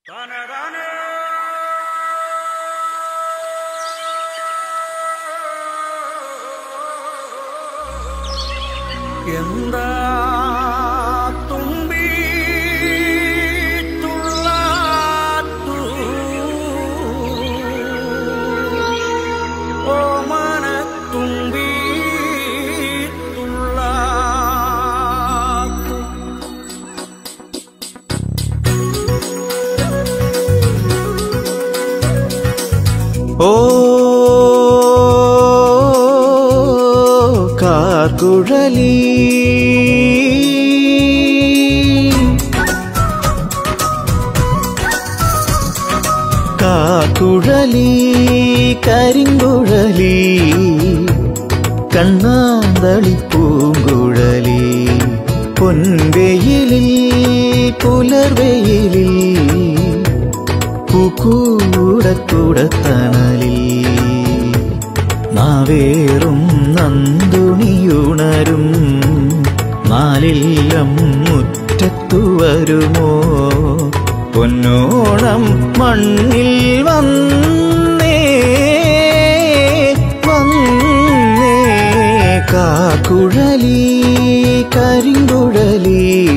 എന്താ തുമ്പി തുള്ളാത്തു ഓമന തുമ്പി തുള്ളാത്തു ഓ കാർക്കുഴലി കാക്കുഴലി കരിങ്കുഴലി കണ്ണാന്തളി പൂങ്കുഴലി പൊൻവെയിലിൽ പുലർവെയിലിൽ പൂക്കൂടക്കൂടത്തണലിൽ നാവേറും നന്ദുണിയുണരും നാലില്ലം മുറ്റത്തു വരുമോ പൊന്നോണം മണ്ണിൽ വന്നേ വന്നേ കാക്കുഴലി കരിങ്കുഴലി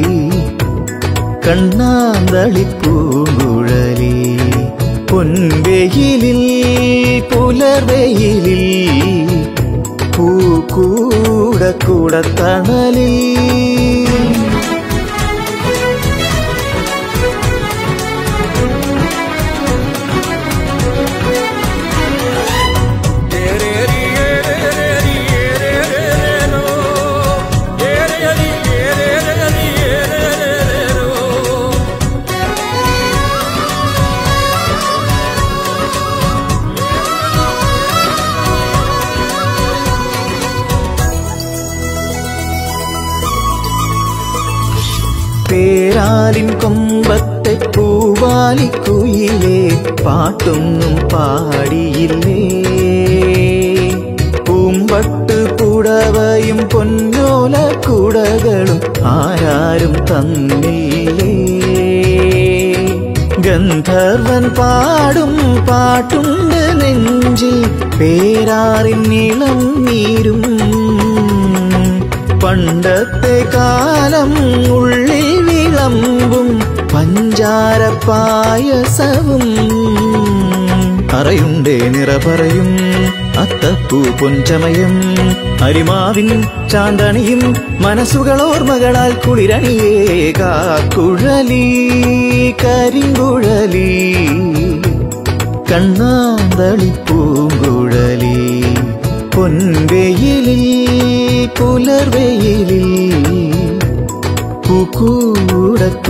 കണ്ണാന്തളിപ്പൂങ്കുഴലി പൊൻവെയിലിൽ പുലർവെയിലിൽ പൂക്കൂട കൂടത്തണലിൽ പേരാലിൻ കൊമ്പത്തെ പൂവാലിക്കുയിലേ പാട്ടൊന്നും പാടിയില്ലേ പൂമ്പട്ട് പുടവയും പൊന്നോല കുടകളും ആരാരും തന്നില്ലേ ഗന്ധർവൻ പാടും പാട്ടുണ്ട് നെഞ്ചിൽ പേരാറിൻ നീളം നീരും പണ്ടത്തെ കാലം ഉള്ളിൽ വിളമ്പും പഞ്ചാര പായസവും അറിയുണ്ടേ നിറ പറയും അത്തപ്പൂ പൊഞ്ചമയം അരിമാവിൻ ചാന്തണിയും മനസ്സുകൾ ഓർമ്മകളാൽ കുളിരണിയേ കാക്കുഴലി കരിങ്കുഴലി കണ്ണാന്തളി പൂങ്കുഴലി പൊൻവെയിലിൽ പുലർവെയിലിൽ പൂക്കൂട